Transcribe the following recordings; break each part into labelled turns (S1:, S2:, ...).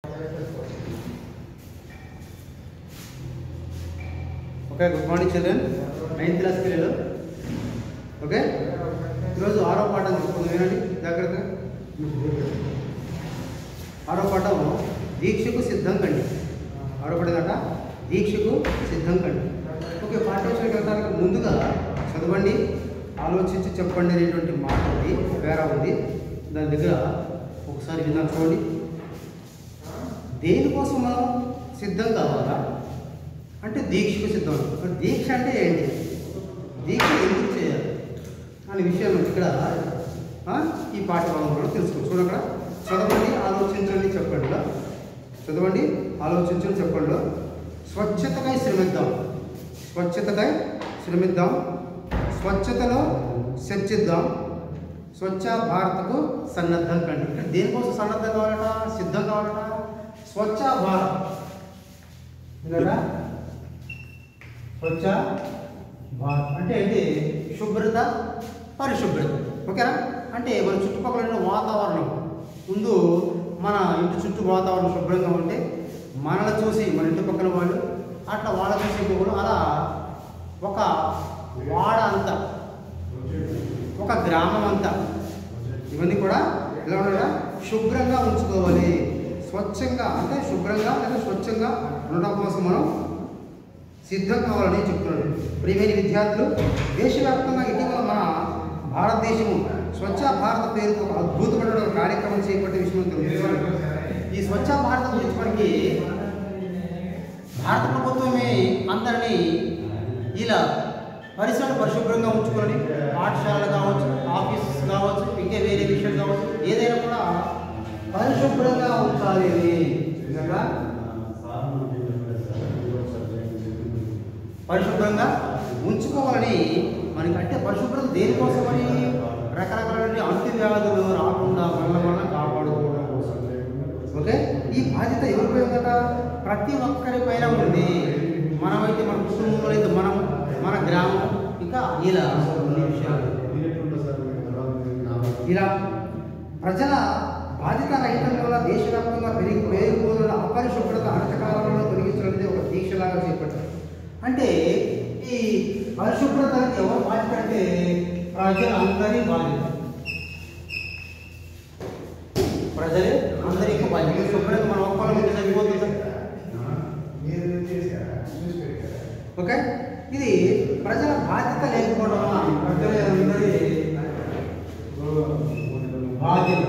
S1: Okay good morning children ninth class పిల్లలు okay ఈరోజు ఆరో పాఠం చెప్పుకుందాం వినండి జాగ్రత్తగా ఆరో పాఠం దీక్షకు సిద్ధం కండి ఆరో పాఠం కట దీక్షకు సిద్ధం కండి ఓకే పాఠ్యాంశానికి వెళ్ళడానికి ముందుగా చదవండి ఆలోచించి చెప్పండి అనేటువంటి మాట ఉంది పేరా ఉంది దాని దగ్గర ఒకసారి విన్నాను చూడండి దేనికోసం మనం సిద్ధం కావాలా అంటే దీక్షకు సిద్ధం మరి దీక్ష అంటే ఏంటి దీక్ష ఎందుకు చేయాలి అనే విషయం ఇక్కడ ఆ, ఈ పాఠ్యభాగం కూడా తెలుసుకోవచ్చు చూడండి అక్కడ చదవండి ఆలోచించండి చెప్పండి చదవండి ఆలోచించండి చెప్పండి స్వచ్ఛతకై శ్రమిద్దాం స్వచ్ఛతకై శ్రమిద్దాం స్వచ్ఛతలో చర్చిద్దాం స్వచ్ఛ భారత్కు సన్నద్ధం కండి ఇక్కడ దేనికోసం సన్నద్ధం కావాలట సిద్ధం కావాలట స్వచ్ఛ భారత్ విన్నారా స్వచ్ఛ భారత్ అంటే ఏంటి శుభ్రత పరిశుభ్రత ఓకేనా అంటే మన చుట్టుపక్కల ఉన్న వాతావరణం ముందు మన ఇంటి చుట్టూ వాతావరణం శుభ్రంగా ఉంటే మనల్ని చూసి మన ఇంటి పక్కన వాళ్ళు అట్లా వాళ్ళ చూసి ఇంకొకరు అలా ఒక వాడ అంతా ఒక గ్రామం అంతా ఇవన్నీ కూడా ఎలా ఉండాలి శుభ్రంగా ఉంచుకోవాలి స్వచ్ఛంగా అంటే శుభ్రంగా లేదా స్వచ్ఛంగా ఉండడం కోసం మనం సిద్ధం కావాలని చెప్తున్నాడు ప్రియమైన విద్యార్థులు దేశవ్యాప్తంగా ఇటీవల మన భారతదేశము స్వచ్ఛ భారత్ పేరుతో ఒక అద్భుతమైన ఒక కార్యక్రమం చేపట్టే విషయం తెలుసు ఈ స్వచ్ఛ భారత్ గురించి మనకి భారత ప్రభుత్వమే అందరినీ ఇలా పరిసరాలు పరిశుభ్రంగా ఉంచుకొని పాఠశాలలు కావచ్చు ఆఫీసెస్ కావచ్చు ఇంకా వేరే విషయాలు కావచ్చు ఏదైనా కూడా పరిశుభ్రంగా ఉంచాలి అని నిజంగా పరిశుభ్రంగా ఉంచుకోవాలని మనకి అంటే పరిశుభ్రత దేనికోసమని రకరకాల అంటువ్యాధులు రాకుండా వల్ల వల్ల కాపాడుకోవడం కోసం ఓకే ఈ బాధ్యత ఎవరిపై ఉందట ప్రతి ఒక్కరి పైన ఉంది మనమైతే మన కుటుంబంలో అయితే మనం మన గ్రామం ఇంకా ఇలా కొన్ని విషయాలు ఇలా ప్రజల బాధ్యత రహితం వల్ల దేశవ్యాప్తంగా పెరిగి పేరుకోతున్న అపరిశుభ్రత అనచకాలంలో తొలగించడం ఒక దీక్షలాగా చేపట్టారు అంటే ఈ పరిశుభ్రతకి ఎవరు బాధ్యత అంటే ప్రజలందరి బాధ్యత ప్రజలే అందరికీ బాధ్యత శుభ్రత మన ఒక్కళ్ళ ముందు సరిపోతుంది ఓకే ఇది ప్రజల బాధ్యత లేకపోవడం వల్ల ప్రజలందరి బాధ్యత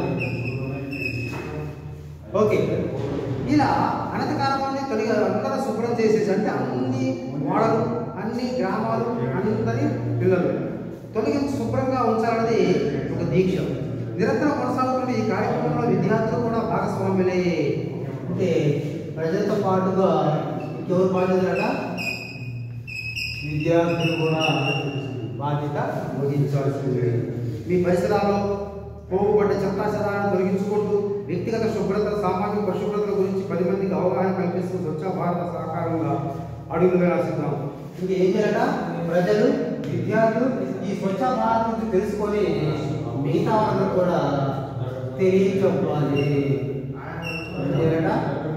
S1: ఓకే ఇలా అనంతకాలంలోనే తొలగి అందరూ శుభ్రం చేసేసి అంటే అన్ని వాడలు అన్ని గ్రామాలు అందరి పిల్లలు తొలగించి శుభ్రంగా ఉంచాలన్నది ఒక దీక్ష నిరంతరం కొనసాగుతున్న ఈ కార్యక్రమంలో విద్యార్థులు కూడా భాగస్వాములే అంటే ప్రజలతో పాటుగా ఇంకెవరు బాధ్యతలట విద్యార్థులు కూడా బాధ్యత వహించాల్సింది మీ పరిసరాల్లో పోగుపడ్డ చెత్తా చెదాలను తొలగించుకుంటూ వ్యక్తిగత శుభ్రత సామాజిక పరిశుభ్రతల గురించి పది మందికి అవగాహన కల్పిస్తూ స్వచ్ఛ భారత సహకారంగా అడుగులు వేయాల్సిందాం ఇంకా ఏం చేయాలట ప్రజలు విద్యార్థులు ఈ స్వచ్ఛ భారత్ గురించి తెలుసుకొని మిగతా వాళ్ళకు కూడా తెలియచెప్పాలి ఏం చేయాలట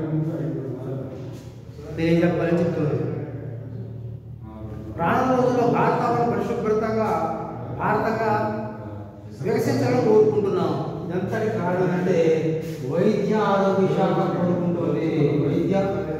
S1: తెలియజెప్పాలని చెప్తున్నారు రానున్న రోజుల్లో భారతావరణ పరిశుభ్రతంగా భారతంగా వికసించాలని కోరుకుంటున్నాం ఎంతటి కారణం అంటే వైద్య ఆరోగ్య శాఖ కోరుకుంటుంది వైద్య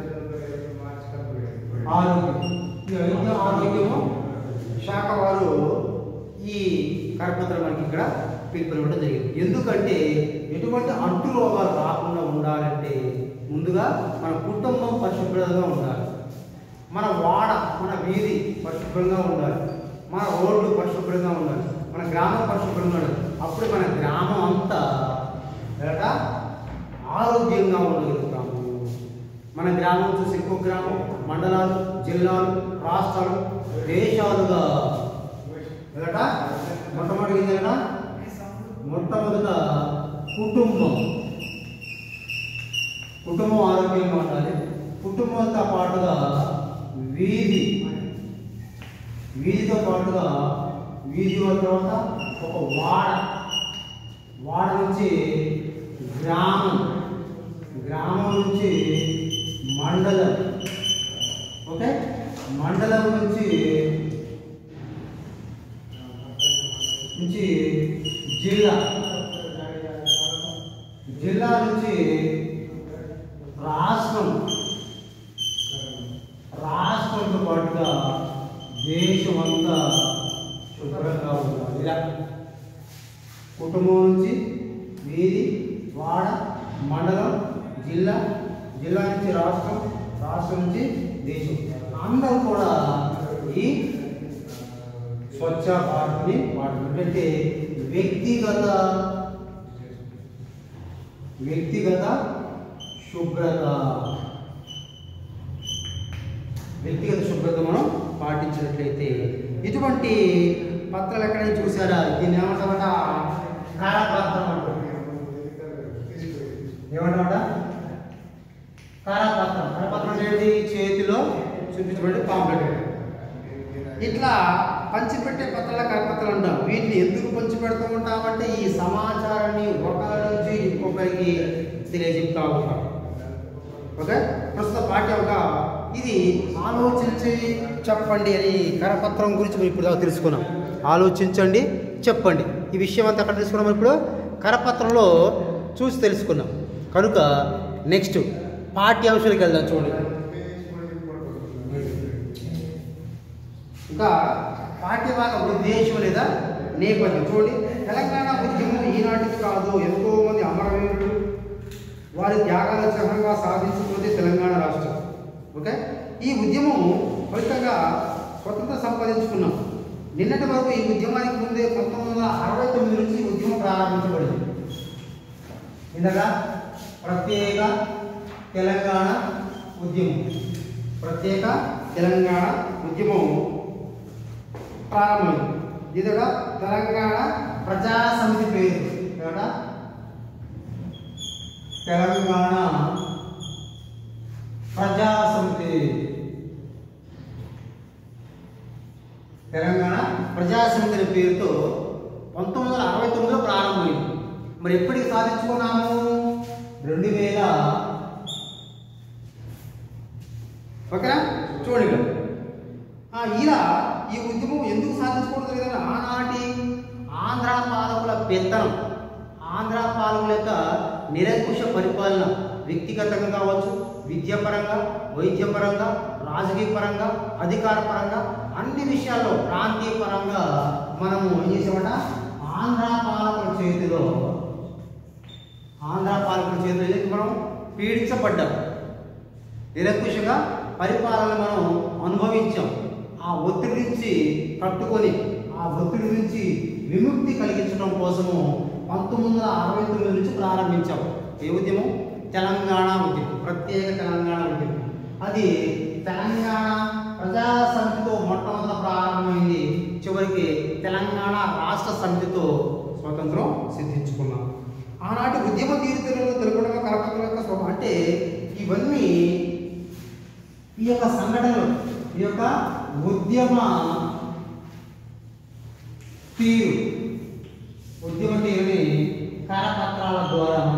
S1: ఆరోగ్యం ఈ వైద్య ఆరోగ్యము శాఖ వారు ఈ కరపత్రం మనకి ఇక్కడ పిలుపునివ్వడం జరిగింది ఎందుకంటే ఎటువంటి అంటు రోగాలు రాకుండా ఉండాలంటే ముందుగా మన కుటుంబం పరిశుభ్రంగా ఉండాలి మన వాడ మన వీధి పరిశుభ్రంగా ఉండాలి మన రోడ్లు పరిశుభ్రంగా ఉండాలి మన గ్రామం పరిశుభ్రంగా ఉండాలి అప్పుడు మన గ్రామం అంతా ఎలాట ఆరోగ్యంగా ఉండగలుగుతాము మన గ్రామం చూసి ఇంకో గ్రామం మండలాలు జిల్లాలు రాష్ట్రాలు దేశాలుగా ఎలాట మొట్టమొదటి ఏంటంటే మొట్టమొదట కుటుంబం కుటుంబం ఆరోగ్యంగా ఉండాలి కుటుంబంతో పాటుగా వీధి వీధితో పాటుగా వీధి తర్వాత ఒక వాడ వాడ నుంచి గ్రామం గ్రామం నుంచి మండలం ఓకే మండలం నుంచి నుంచి జిల్లా జిల్లా నుంచి రాష్ట్రం రాష్ట్రంతో పాటుగా దేశం అంతా శుభ్రంగా ఉండాలి ఇలా కుటుంబం నుంచి వీధి వాడ మండలం జిల్లా జిల్లా నుంచి రాష్ట్రం రాష్ట్రం నుంచి దేశం అందరూ కూడా ఈ స్వచ్ఛ భారత్ని వాడుతున్నారు అంటే వ్యక్తిగత వ్యక్తిగత శుభ్రత వ్యక్తిగత శుభ్రత మనం పాటించినట్లయితే ఇటువంటి పత్రాలు ఎక్కడైనా చూసారా దీన్ని ఏమంటామట కారపత్రం అంటారు ఏమంటామట కారపత్రం కారపత్రం అంటే ఏంటి చేతిలో చూపించబడి పాంప్లెట్ ఇట్లా పంచిపెట్టే పత్రాల కరపత్రాలు అంటాం వీటిని ఎందుకు పంచి పెడుతూ ఉంటామంటే ఈ సమాచారాన్ని ఒకరి నుంచి ఇంకొకరికి తెలియజెప్తా ఉంటాం ఓకే ప్రస్తుత పాఠ్య ఒక ఇది ఆలోచించి చెప్పండి అని కరపత్రం గురించి మనం ఇప్పుడు దాకా తెలుసుకున్నాం ఆలోచించండి చెప్పండి ఈ విషయం అంతా అక్కడ తెలుసుకున్నాం మనం ఇప్పుడు కరపత్రంలో చూసి తెలుసుకున్నాం కనుక నెక్స్ట్ పాఠ్యాంశాలకు వెళ్దాం చూడండి ఇంకా పాఠ్యభాగ ఉద్దేశం లేదా నేపథ్యం చూడండి తెలంగాణ ఉద్యమం ఈనాటికి కాదు ఎంతో మంది అమరవీరులు వారి త్యాగాల చిహ్నంగా సాధించుకుంది తెలంగాణ రాష్ట్రం ఓకే ఈ ఉద్యమం ఫలితంగా స్వతంత్రం సంపాదించుకున్నాం నిన్నటి వరకు ఈ ఉద్యమానికి ముందే పంతొమ్మిది వందల అరవై తొమ్మిది నుంచి ఈ ఉద్యమం ప్రారంభించబడింది ఇందగా ప్రత్యేక తెలంగాణ ఉద్యమం ప్రత్యేక తెలంగాణ ఉద్యమం ప్రారంభమైంది ఇదొక తెలంగాణ ప్రజా సమితి పేరు ఏమిట? తెలంగాణ ప్రజా సమితి తెలంగాణ ప్రజా సమితి అనే పేరుతో పంతొమ్మిది వందల అరవై తొమ్మిదిలో ప్రారంభమైంది మరి ఎప్పటికి సాధించుకున్నాము రెండు వేల ఓకేనా చూడండి ఇక్కడ ఆ, ఇలా ఈ ఉద్యమం ఎందుకు సాధించుకోవడం లేదని ఆనాటి ఆంధ్ర పాలకుల పెత్తనం ఆంధ్ర పాలకుల యొక్క నిరంకుశ పరిపాలన వ్యక్తిగతంగా కావచ్చు విద్యాపరంగా వైద్యపరంగా రాజకీయ పరంగా అధికార పరంగా అన్ని విషయాల్లో ప్రాంతీయ పరంగా మనము ఏం చేసామట ఆంధ్ర పాలకుల చేతిలో ఆంధ్ర పాలకుల చేతిలో ఏదైతే మనం పీడించబడ్డాం నిరంకుశంగా పరిపాలన మనం అనుభవించాం ఆ ఒత్తిడి నుంచి తట్టుకొని ఆ ఒత్తిడి నుంచి విముక్తి కలిగించడం కోసము పంతొమ్మిది వందల అరవై తొమ్మిది నుంచి ప్రారంభించాం ఏ ఉద్యమం తెలంగాణ ఉద్యమం ప్రత్యేక తెలంగాణ ఉద్యమం అది తెలంగాణ ప్రజా సమితితో మొట్టమొదట ప్రారంభమైంది చివరికి తెలంగాణ రాష్ట్ర సమితితో స్వతంత్రం సిద్ధించుకున్నాం ఆనాటి ఉద్యమ తీరుతెన్నులు తెలుపడం కరపత్రం యొక్క స్వభావం అంటే ఇవన్నీ ఈ యొక్క సంఘటనలు ఈ యొక్క ఉద్యమ తీరు ఉద్యమ తీరుని కరపత్రాల ద్వారా